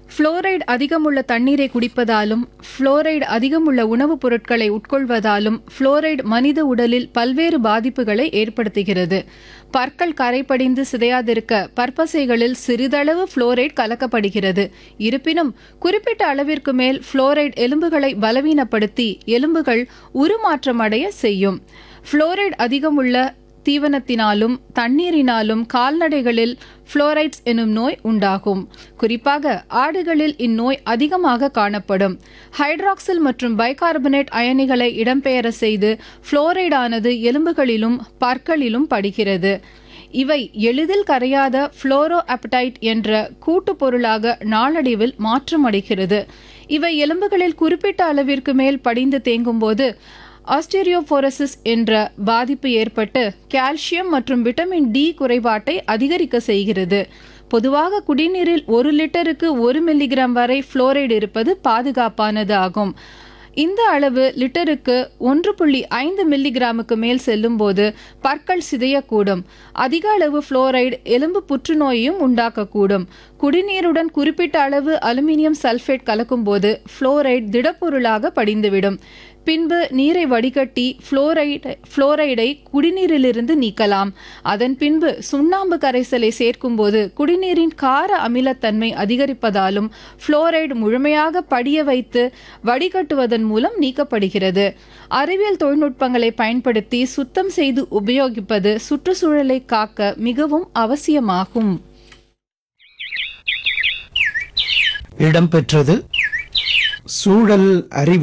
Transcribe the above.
fluoride அதிகமுள்ள தண்ணீரை குடிப்பதாலும் fluoride அதிகமுள்ள உணவுப் பொருட்களை உட்கொள்வதாலும் புளோரைடு மனித உடலில் பல்வேறு பாதிப்புகளை ஏற்படுத்துகிறது பற்கள் கரைபடிந்து சிதையாதிருக்க பற்பசைகளில் சிறிதளவு புளோரைடு கலக்கப்படுகிறது இருப்பினும் குறிப்பிட்ட அளவிற்கு மேல் புளோரைடு எலும்புகளை பலவீனப்படுத்தி எலும்புகள் உருமாற்றமடைய செய்யும் புளோரைடு அதிகமுள்ள தீவனத்தினாலும் தண்ணீரினாலும் கால்நடைகளில் புளோரைட்ஸ் எனும் நோய் உண்டாகும் குறிப்பாக ஆடுகளில் இந்நோய் அதிகமாக காணப்படும் ஹைட்ராக்சில் மற்றும் பைகார்பனேட் அயனிகளை இடம்பெயர செய்து புளோரைடானது எலும்புகளிலும் பற்களிலும் படுகிறது இவை எளிதில் கரையாத புளோரோ அப்படைட் என்ற கூட்டுப் பொருளாக நாளடைவில் மாற்றமடைகிறது இவை எலும்புகளில் குறிப்பிட்ட அளவிற்கு மேல் படிந்து தேங்கும்போது ஆஸ்டீரியோபோரசிஸ் என்ற பாதிப்பு ஏற்பட்டு கால்சியம் மற்றும் விட்டமின் டி குறைபாட்டை அதிகரிக்க செய்கிறது பொதுவாக குடிநீரில் ஒரு லிட்டருக்கு ஒரு மில்லிகிராம் வரை புளோரைடு இருப்பது பாதுகாப்பானது ஆகும் இந்த அளவு லிட்டருக்கு ஒன்று புள்ளி ஐந்து மில்லிகிராமுக்கு மேல் செல்லும்போது பற்கள் சிதையக்கூடும் அதிக அளவு புளோரைடு எலும்பு புற்றுநோயையும் உண்டாக்கக்கூடும் குடிநீருடன் குறிப்பிட்ட அளவு அலுமினியம் சல்ஃபேட் கலக்கும்போது புளோரைடு திடப்பொருளாக படிந்துவிடும் பின்பு நீரை வடிகட்டி புளோரைடு புளோரைடை குடிநீரிலிருந்து நீக்கலாம் அதன் பின்பு சுண்ணாம்பு கரைசலை சேர்க்கும்போது குடிநீரின் கார அமிலத்தன்மை அதிகரிப்பதாலும் புளோரைடு முழுமையாக படிய வைத்து வடிகட்டுவதன் மூலம் நீக்கப்படுகிறது அறிவியல் தொழில்நுட்பங்களை பயன்படுத்தி சுத்தம் செய்து உபயோகிப்பது சுற்றுச்சூழலை காக்க மிகவும் அவசியமாகும் இடம்பெற்றது சூழல் அறிவு